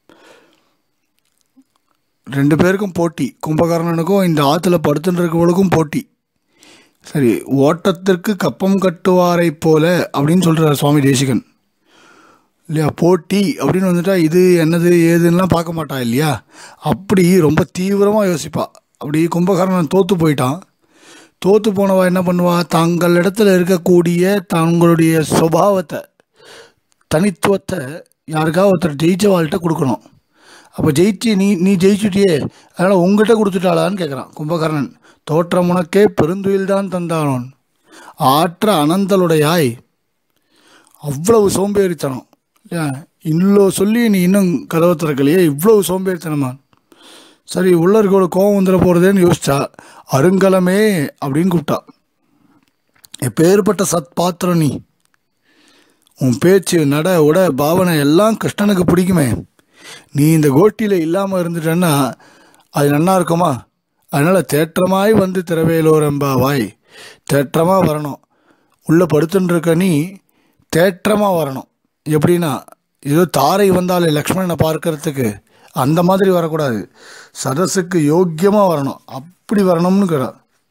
ரெண்டு பேருக்கும் போட்டி கும்பகர்ணனுக்கும் இந்த ஆற்றுல படுத்துட்டு இருக்கவளுக்கும் போட்டி சரி ஓட்டத்திற்கு கப்பம் கட்டுவாரை போல அப்படின்னு சொல்கிறார் சுவாமி தேசிகன் இல்லையா போட்டி அப்படின்னு வந்துட்டா இது என்னது ஏதுன்னெலாம் பார்க்க மாட்டா இல்லையா அப்படி ரொம்ப தீவிரமாக யோசிப்பா அப்படி கும்பகர்ணன் தோற்று போயிட்டான் தோற்று போனவா என்ன பண்ணுவா தங்கள் இடத்துல இருக்கக்கூடிய தங்களுடைய சுபாவத்தை தனித்துவத்தை யாருக்காவது ஒருத்தர் ஜெயிச்சவாள்கிட்ட கொடுக்கணும் அப்போ ஜெயிச்சு நீ நீ ஜெயிச்சுட்டியே அதனால் உங்ககிட்ட கொடுத்துட்டாளான்னு கேட்குறான் கும்பகர்ணன் தோற்றம் உனக்கே பெருந்துயில் தான் தந்தானோன் ஆற்ற அனந்தலுடையாய் அவ்வளவு சோம்பேறித்தனம் இல்லையா இவ்வளோ சொல்லி நீ இன்னும் கதவை திறக்கலையே இவ்வளவு சோம்பேறித்தனமா சரி உள்ள இருக்கோட கோவம் வந்துட போகிறதேன்னு யோசிச்சா அருங்கலமே அப்படின்னு கூப்பிட்டா எப்பேற்பட்ட சத் பாத்திரம் நீ உன் பேச்சு நட உட பாவனை எல்லாம் கிருஷ்ணனுக்கு பிடிக்குமே நீ இந்த கோட்டியில் இல்லாமல் இருந்துட்டன்னா அது நன்னா இருக்குமா அதனால் தேற்றமாய் வந்து திரவேலோர் எம்பாவாய் தேற்றமாக வரணும் உள்ளே படுத்துன்னு இருக்க நீ தேற்றமாக வரணும் எப்படின்னா ஏதோ தாரை வந்தாலே லக்ஷ்மணனை பார்க்கறதுக்கு அந்த மாதிரி வரக்கூடாது சதஸுக்கு யோக்கியமாக வரணும் அப்படி வரணும்னு கிற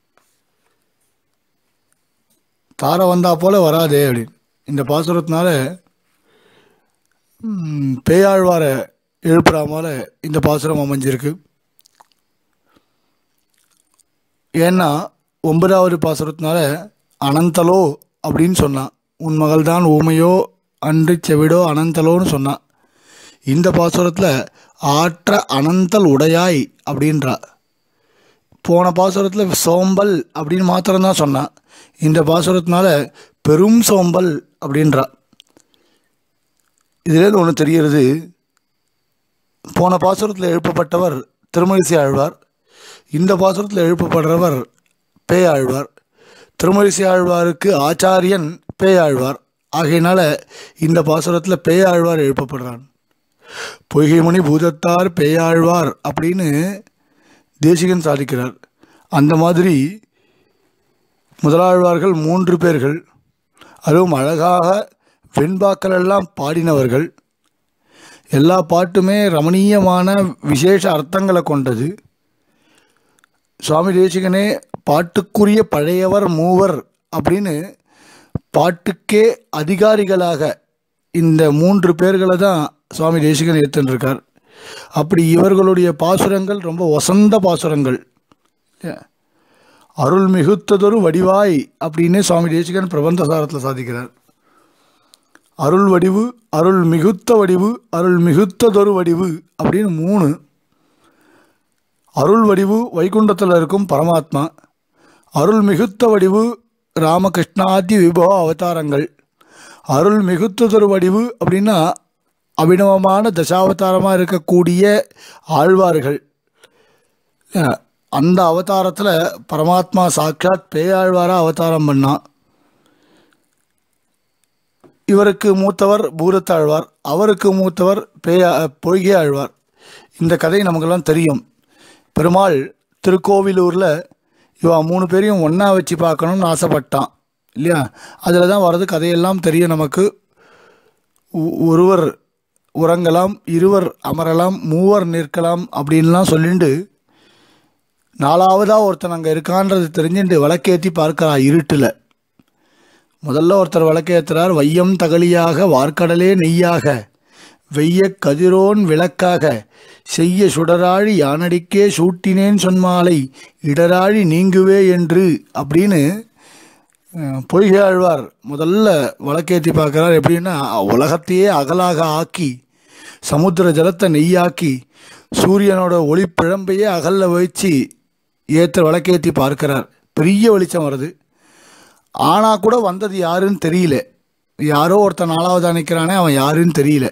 தாரை வந்தா போல வராதே அப்படின்னு இந்த பாசுரத்தினால ம், பேயாழ்வாரை எழுப்புற போல இந்த பாசுரம் அமைஞ்சிருக்கு ஏன்னா ஒன்பதாவது பாசுரத்தினால அனந்தலோ அப்படின்னு சொன்னான் உன் மகள் தான் ஊமையோ அன்று செவிடோ அனந்தலோன்னு சொன்னான் இந்த பாசுரத்தில் ஆற்ற அனந்தல் உடையாய் அப்படின்றா போன பாசுரத்தில் சோம்பல் அப்படின்னு மாத்திரம்தான் சொன்னான் இந்த பாசுரத்தினால பெரும் சோம்பல் அப்படின்றா இதில் ஒன்று தெரிகிறது போன பாசுரத்தில் எழுப்பப்பட்டவர் திருமழிசை ஆழ்வார் இந்த பாசுரத்தில் எழுப்பப்படுறவர் பேயாழ்வார் திருமழிசை ஆழ்வாருக்கு ஆச்சாரியன் பேயாழ்வார் ஆகையினால இந்த பாசுரத்தில் பேயாழ்வார் எழுப்பப்படுறான் பொய்கைமணி பூதத்தார் பேயாழ்வார் அப்படின்னு தேசிகன் சாதிக்கிறார் அந்த மாதிரி முதலாழ்வார்கள் மூன்று பேர்கள் அதுவும் அழகாக வெண்பாக்கள் எல்லாம் பாடினவர்கள் எல்லா பாட்டுமே ரமணீயமான விசேஷ அர்த்தங்களை கொண்டது சுவாமி தேசிகனே பாட்டுக்குரிய பழையவர் மூவர் அப்படின்னு பாட்டுக்கே அதிகாரிகளாக இந்த மூன்று பேர்களை தான் சுவாமி தேசிகன் ஏற்றுருக்கார் அப்படி இவர்களுடைய பாசுரங்கள் ரொம்ப வசந்த பாசுரங்கள் அருள் மிகுத்ததொரு வடிவாய் அப்படின்னு சுவாமி தேசிகன் பிரபந்தசாரத்தில் சாதிக்கிறார் அருள் வடிவு அருள் மிகுத்த வடிவு அருள் மிகுத்ததொரு வடிவு அப்படின்னு மூணு அருள் வடிவு வைகுண்டத்தில் இருக்கும் பரமாத்மா அருள் மிகுத்த வடிவு ராமகிருஷ்ணாதி விபவ அவதாரங்கள் அருள் மிகுத்ததொரு வடிவு அப்படின்னா அபிநவமான தசாவதாரமாக இருக்கக்கூடிய ஆழ்வார்கள் அஹ், அந்த அவதாரத்தில் பரமாத்மா சாட்சாத் பேயாழ்வாராக அவதாரம் பண்ணான் இவருக்கு மூத்தவர் பூரத்தாழ்வார் அவருக்கு மூத்தவர் பேயா பொய்கை ஆழ்வார் இந்த கதை நமக்கெல்லாம் தெரியும் பெருமாள் திருக்கோவிலூரில் இவா மூணு பேரையும் ஒன்றா வச்சு பார்க்கணும்னு ஆசைப்பட்டான் இல்லையா அதில் தான் வர்றது கதையெல்லாம் தெரியும் நமக்கு ஒ- ஒருவர் உறங்கலாம் இருவர் அமரலாம் மூவர் நிற்கலாம் அப்படின்லாம் சொல்லிண்டு நாலாவதாக ஒருத்தன் அங்கே இருக்கான்றது தெரிஞ்சுட்டு விளக்கேற்றி பார்க்கறா இருட்டில் முதல்ல ஒருத்தர் விளக்கேற்றுறார் வையம் தகலியாக வார்க்கடலே நெய்யாக வெய்ய கதிரோன் விளக்காக செய்ய சுடராழி யானடிக்கே சூட்டினேன் சொன்மாலை இடராழி நீங்குவே என்று அப்படின்னு அஹ், பொய்கை ஆழ்வார் முதல்ல விளக்கேற்றி பார்க்குறார் எப்படின்னா உலகத்தையே அகலாக ஆக்கி சமுத்திர ஜலத்தை நெய்யாக்கி சூரியனோட ஒளிப்பிழம்பையே அகல்ல வச்சு ஏற்ற விளக்கேற்றி பார்க்கிறார் பெரிய வெளிச்சம் வருது ஆனால் கூட வந்தது யாருன்னு தெரியல யாரோ ஒருத்தன் நாலாவது நிற்கிறானே அவன் யாருன்னு தெரியல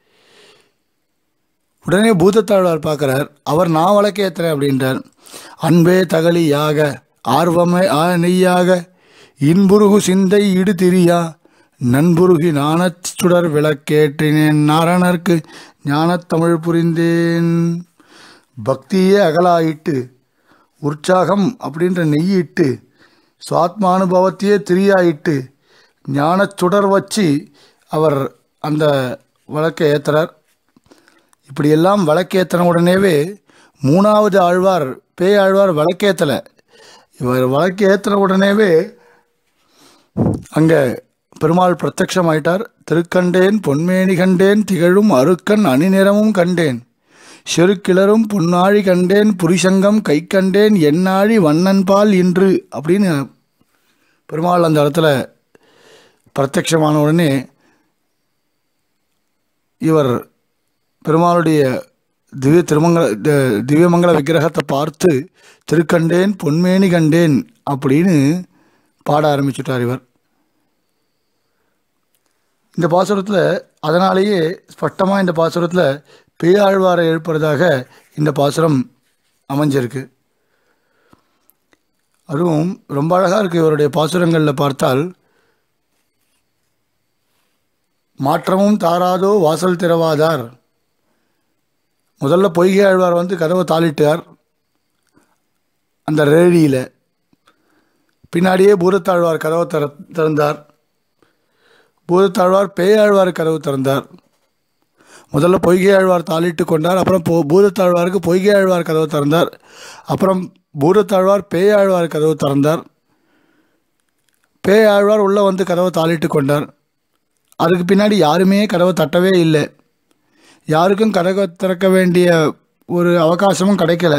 உடனே பூதத்தாழ்வார் பார்க்குறார் அவர் நான் விளக்கேத்துறேன் அப்படின்றார் அன்பே தகலி யாக ஆர்வமே ஆ நெய்யாக இன்புருகு சிந்தை இடு திரியா நண்புருகி நாணச் சுடர் விளக்கேற்றினேன் நாரணர்க்கு ஞானத் தமிழ் புரிந்தேன் பக்தியே அகலாயிட்டு உற்சாகம் அப்படின்ற நெய்யிட்டு சுவாத்மானுபவத்தையே திரியாயிட்டு ஞானச் சுடர் வச்சு அவர் அந்த விளக்கை ஏத்துறார் இப்படியெல்லாம் விளக்கேற்றின உடனேவே மூணாவது ஆழ்வார் பேய் ஆழ்வார் விளக்கேற்றலை இவர் விளக்கேற்றின உடனேவே அங்கே பெருமாள் பிரத்யட்சமாயிட்டார் திருக்கண்டேன் பொன்மேனி கண்டேன் திகழும் அருக்கன் அணிநிறமும் கண்டேன் செருக்கிளரும் பொன்னாழி கண்டேன் புரிசங்கம் கை கண்டேன் என்னாழி வண்ணன் பால் இன்று அப்படின்னு பெருமாள் அந்த இடத்துல பிரத்யட்சமான உடனே இவர் பெருமாளுடைய திவ்ய திருமங்கல த- திவ்யமங்கல விக்கிரகத்தை பார்த்து திருக்கண்டேன் பொன்மேனி கண்டேன் அப்படின்னு பாட ஆரம்பிச்சுட்டார் இவர் இந்த பாசுரத்தில் அதனாலேயே ஸ்பஷ்டமாக இந்த பாசுரத்தில் பேயாழ்வாரை எழுப்புறதாக இந்த பாசுரம் அமைஞ்சிருக்கு அதுவும் ரொம்ப அழகாக இருக்குது இவருடைய பாசுரங்களில் பார்த்தால் மாற்றமும் தாராதோ வாசல் திறவாதார் முதல்ல பொய்கை ஆழ்வார் வந்து கதவை தாளிட்டார் அந்த ரேடியில் பின்னாடியே பூதத்தாழ்வார் கதவை திற திறந்தார் பூதத்தாழ்வார் பேயாழ்வார் கதவு திறந்தார் முதல்ல பொய்கை ஆழ்வார் தாளிட்டு கொண்டார் அப்புறம் போ பூதத்தாழ்வாருக்கு பொய்கை ஆழ்வார் கதவு திறந்தார் அப்புறம் பூதத்தாழ்வார் பேயாழ்வார் கதவு திறந்தார் பேயாழ்வார் உள்ளே வந்து கதவை தாளிட்டு கொண்டார் அதுக்கு பின்னாடி யாருமே கதவை தட்டவே இல்லை யாருக்கும் கதவை திறக்க வேண்டிய ஒரு அவகாசமும் கிடைக்கல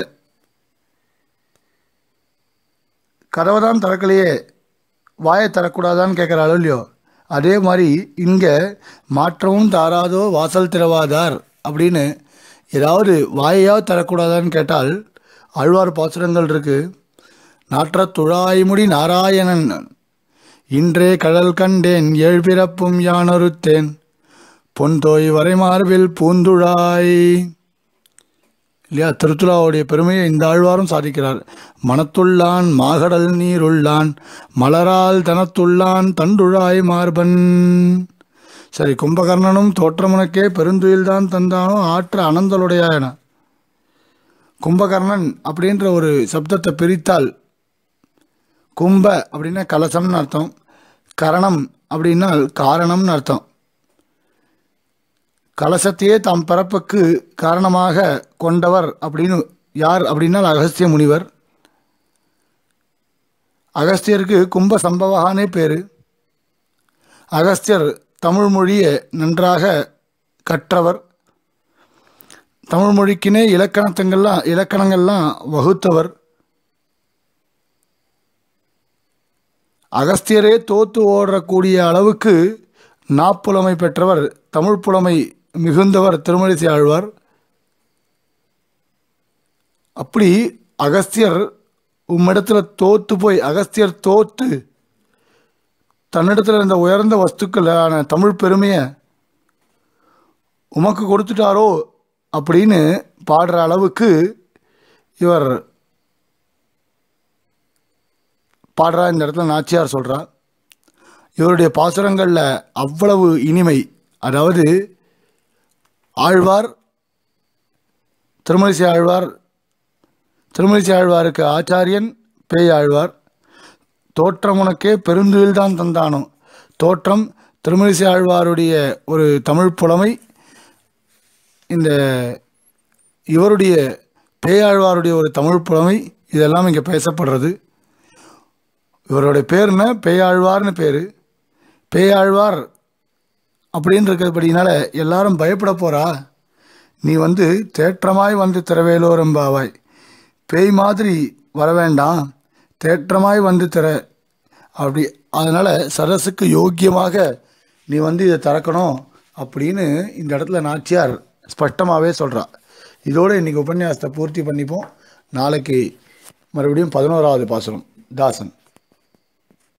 கதவை தான் திறக்கலையே வாயை தரக்கூடாதான்னு கேட்குறாளோ இல்லையோ அதே மாதிரி இங்கே மாற்றமும் தாராதோ வாசல் திறவாதார் அப்படின்னு ஏதாவது வாயையாவது தரக்கூடாதான்னு கேட்டால் ஆழ்வார் பாசுரங்கள் இருக்கு நாற்ற துழாய்முடி நாராயணன் இன்றே கடல் கண்டேன் ஏழ்பிறப்பும் யானொருத்தேன் பொன்தோய் வரைமார்பில் பூந்துழாய் இல்லையா திருத்துலாவுடைய பெருமையை இந்த ஆழ்வாரும் சாதிக்கிறார் மனத்துள்ளான் மாகடல் நீருள்ளான் மலரால் தனத்துள்ளான் தண்டுழாய் மார்பன் சரி கும்பகர்ணனும் தோற்றமுனக்கே பெருந்துயில்தான் தந்தானோ ஆற்ற அனந்தலுடையாயன கும்பகர்ணன் அப்படின்ற ஒரு சப்தத்தை பிரித்தால் கும்ப அப்படின்னா கலசம்னு அர்த்தம் கரணம் அப்படின்னா காரணம்னு அர்த்தம் கலசத்தையே தம் பிறப்புக்கு காரணமாக கொண்டவர் அப்படின்னு யார் அப்படின்னா அகஸ்திய முனிவர் அகஸ்தியருக்கு கும்ப சம்பவகானே பேர் அகஸ்தியர் தமிழ் மொழியை நன்றாக கற்றவர் தமிழ் மொழிக்குனே இலக்கணத்தங்கள்லாம் இலக்கணங்கள்லாம் வகுத்தவர் அகஸ்தியரே தோத்து ஓடக்கூடிய அளவுக்கு நாப்புலமை பெற்றவர் தமிழ் புலமை மிகுந்தவர் திருமழிசை ஆழ்வார் அப்படி அகஸ்தியர் உம்மிடத்துல தோத்து போய் அகஸ்தியர் தோத்து தன்னிடத்தில் இருந்த உயர்ந்த வஸ்துக்களான தமிழ் பெருமையை உமக்கு கொடுத்துட்டாரோ அப்படின்னு பாடுற அளவுக்கு இவர் பாடுறா இந்த இடத்துல நாச்சியார் சொல்கிறா இவருடைய பாசுரங்களில் அவ்வளவு இனிமை அதாவது ஆழ்வார் திருமலிசை ஆழ்வார் திருமலிசை ஆழ்வாருக்கு ஆச்சாரியன் பேய் ஆழ்வார் தோற்றம் உனக்கே பெருந்துயில்தான் தந்தானோ தோற்றம் திருமலிசை ஆழ்வாருடைய ஒரு தமிழ் புலமை இந்த இவருடைய பேயாழ்வாருடைய ஒரு தமிழ் புலமை இதெல்லாம் இங்கே பேசப்படுறது இவருடைய பேர் என்ன பேயாழ்வார்னு பேர் பேயாழ்வார் அப்படின்னு இருக்கிறபடினால எல்லாரும் பயப்பட போறா நீ வந்து தேற்றமாய் வந்து திறவேலோரம்பாவாய் பேய் மாதிரி வர வேண்டாம் தேற்றமாய் வந்து திற அப்படி அதனால் சரஸுக்கு யோக்கியமாக நீ வந்து இதை திறக்கணும் அப்படின்னு இந்த இடத்துல நாச்சியார் ஸ்பஷ்டமாகவே சொல்கிறா இதோடு இன்றைக்கி உபன்யாசத்தை பூர்த்தி பண்ணிப்போம் நாளைக்கு மறுபடியும் பதினோராவது பாசுரம் தாசன்